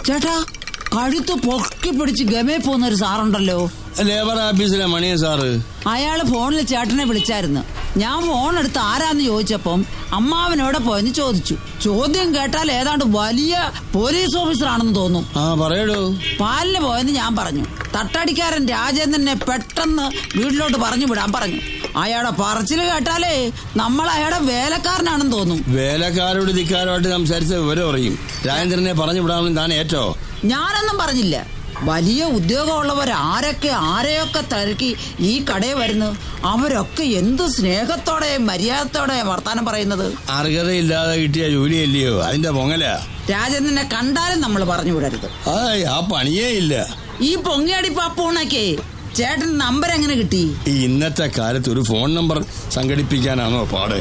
ചേട്ടാ കഴുത്ത് പൊക്കി പിടിച്ച് ഗമേ പോകുന്ന ഒരു സാറുണ്ടല്ലോ ലേബർ ഓഫീസിലെ മണിയ സാറ് അയാള് ഫോണിൽ ചേട്ടനെ വിളിച്ചായിരുന്നു ഞാൻ ഫോൺ എടുത്ത് ആരാന്ന് ചോദിച്ചപ്പം അമ്മാവനോടെ പോയെന്ന് ചോദിച്ചു ചോദ്യം കേട്ടാൽ ഏതാണ്ട് വലിയ പോലീസ് ഓഫീസറാണെന്ന് തോന്നും ആ പറയടോ പാലിന് പോയെന്ന് ഞാൻ പറഞ്ഞു തട്ടടിക്കാരൻ രാജേന്ദ്രനെ പെട്ടെന്ന് വീട്ടിലോട്ട് പറഞ്ഞു വിടാൻ പറഞ്ഞു അയാളുടെ പറച്ചില് കേട്ടാലേ നമ്മൾ അയാളുടെ വേലക്കാരനാണെന്ന് തോന്നും വേലക്കാരോട് ധിക്കാരുമായിട്ട് സംസാരിച്ച വിവരം അറിയും രാജേന്ദ്രനെ പറഞ്ഞു വിടാമെന്ന് താൻ ഏറ്റോ ഞാനൊന്നും പറഞ്ഞില്ല വലിയ ഉദ്യോഗമുള്ളവർ ആരൊക്കെ ആരെയൊക്കെ തിരക്കി ഈ കടയിൽ വരുന്നു അവരൊക്കെ എന്ത് സ്നേഹത്തോടെയും മര്യാദത്തോടെയും വർത്താനം പറയുന്നത് അർഹതയില്ലാതെ കിട്ടിയ ജോലിയല്ലയോ അതിന്റെ പൊങ്ങല രാജേന്ദ്രനെ കണ്ടാലും നമ്മൾ പറഞ്ഞു വിടരുത് ആയ് ആ പണിയേ ഇല്ല ഈ പൊങ്ങിയടി പപ്പൂണൊക്കെ ചേട്ടൻ നമ്പർ എങ്ങനെ കിട്ടി ഈ ഇന്നത്തെ കാലത്ത് ഒരു ഫോൺ നമ്പർ സംഘടിപ്പിക്കാനാണോ പാട്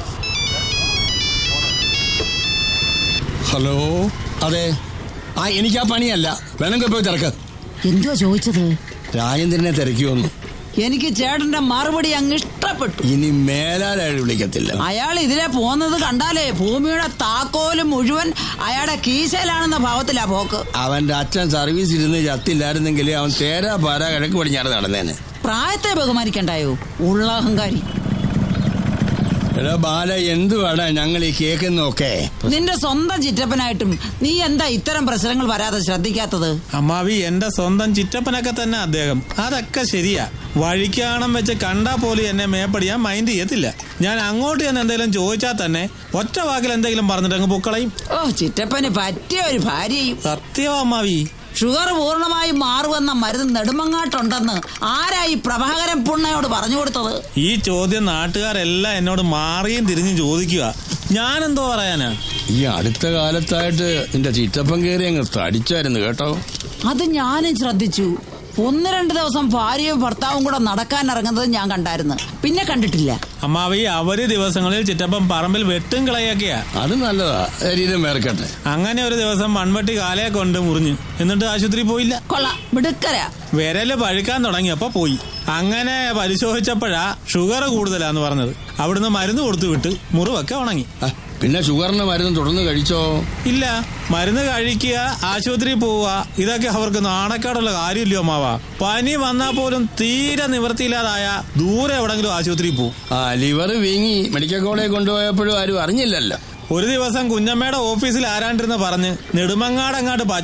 ഹലോ അതെ ആ എനിക്ക് ആ പണിയല്ല വേണമെങ്കിൽ പോയി തിരക്ക് എന്തുവാ ചോദിച്ചത് രാജേന്ദ്രനെ തിരക്കിയൊന്നു എനിക്ക് ചേട്ടന്റെ മറുപടി അങ്ങ് ഇഷ്ടപ്പെട്ടു ഇനി മേലാലായി വിളിക്കത്തില്ല അയാൾ ഇതിലെ പോകുന്നത് കണ്ടാലേ ഭൂമിയുടെ താക്കോല് മുഴുവൻ അയാളുടെ കീശയിലാണെന്ന ഭാവത്തിലാ പോക്ക് അവന്റെ അച്ഛൻ സർവീസ് ഇരുന്ന് ചത്തില്ലായിരുന്നെങ്കിൽ അവൻ തേരാ പാര കിഴക്ക് പടിഞ്ഞാറ് നടന്നേനെ പ്രായത്തെ ബഹുമാനിക്കണ്ടായോ ഉള്ള അഹങ്കാരി എടാ ബാല എന്തുവാടാ ഞങ്ങൾ ഈ കേൾക്കുന്നൊക്കെ നിന്റെ സ്വന്തം ചിറ്റപ്പനായിട്ടും നീ എന്താ ഇത്തരം പ്രശ്നങ്ങൾ വരാതെ ശ്രദ്ധിക്കാത്തത് അമ്മാവി എന്റെ സ്വന്തം ചിറ്റപ്പനൊക്കെ തന്നെ അദ്ദേഹം അതൊക്കെ ശരിയാ വഴിക്കാണം വെച്ച് കണ്ടാ പോലും എന്നെ മേപ്പടിയാൻ മൈൻഡ് ചെയ്യത്തില്ല ഞാൻ അങ്ങോട്ട് ചെന്ന് എന്തെങ്കിലും ചോദിച്ചാൽ തന്നെ ഒറ്റ വാക്കിൽ എന്തെങ്കിലും പറഞ്ഞിട്ട് അങ്ങ് പൊക്കളയും ഓ ചിറ്റപ്പന് പറ്റിയ ഒരു ഭാര്യയും സത്യവാ അമ്മാവി ഷുഗർ പൂർണ്ണമായും മാറുവെന്ന മരുന്ന് നെടുമങ്ങാട്ടുണ്ടെന്ന് ആരാ ഈ പ്രഭാകരൻ പുണ്ണയോട് പറഞ്ഞു കൊടുത്തത് ഈ ചോദ്യം നാട്ടുകാരെല്ലാം എന്നോട് മാറിയും തിരിഞ്ഞും ചോദിക്കുക ഞാനെന്തോ പറയാനാ ഈ അടുത്ത കാലത്തായിട്ട് നിന്റെ ചിറ്റപ്പൻ കയറി അങ്ങ് തടിച്ചായിരുന്നു കേട്ടോ അത് ഞാനും ശ്രദ്ധിച്ചു ഒന്ന് രണ്ട് ദിവസം ഭാര്യയും ഭർത്താവും കൂടെ നടക്കാൻ ഇറങ്ങുന്നത് ഞാൻ കണ്ടായിരുന്നു പിന്നെ കണ്ടിട്ടില്ല അമ്മാവി അവധി ദിവസങ്ങളിൽ ചിറ്റപ്പം പറമ്പിൽ വെട്ടും കിളയൊക്കെയാ അത് നല്ലതാ ശരീരം വേർക്കട്ടെ അങ്ങനെ ഒരു ദിവസം മൺവെട്ടി കാലയെ കൊണ്ട് മുറിഞ്ഞു എന്നിട്ട് ആശുപത്രി പോയില്ല കൊള്ളാം മിടുക്കരാ വിരല് പഴുക്കാൻ തുടങ്ങിയപ്പോ പോയി അങ്ങനെ പരിശോധിച്ചപ്പോഴാ ഷുഗർ കൂടുതലാന്ന് പറഞ്ഞത് അവിടുന്ന് മരുന്ന് കൊടുത്തു വിട്ട് മുറിവൊക്കെ ഉണങ്ങി ആ, പിന്നെ ഷുഗറിന്റെ മരുന്ന് തുടർന്ന് കഴിച്ചോ ഇല്ല മരുന്ന് കഴിക്കുക ആശുപത്രി പോവുക ഇതൊക്കെ അവർക്ക് നാണക്കേടുള്ള കാര്യമില്ലയോ മാവ പനി വന്നാ പോലും തീരെ നിവൃത്തിയില്ലാതായ ദൂരെ എവിടെങ്കിലും ആശുപത്രി പോവും ആ ലിവർ വീങ്ങി മെഡിക്കൽ കോളേജ് കൊണ്ടുപോയപ്പോഴും ആരും അറിഞ്ഞില്ലല്ലോ ഒരു ദിവസം കുഞ്ഞമ്മയുടെ ഓഫീസിൽ ആരാണ്ടിരുന്ന് പറഞ്ഞ് നെടുമങ്ങാടങ്ങാട്ട്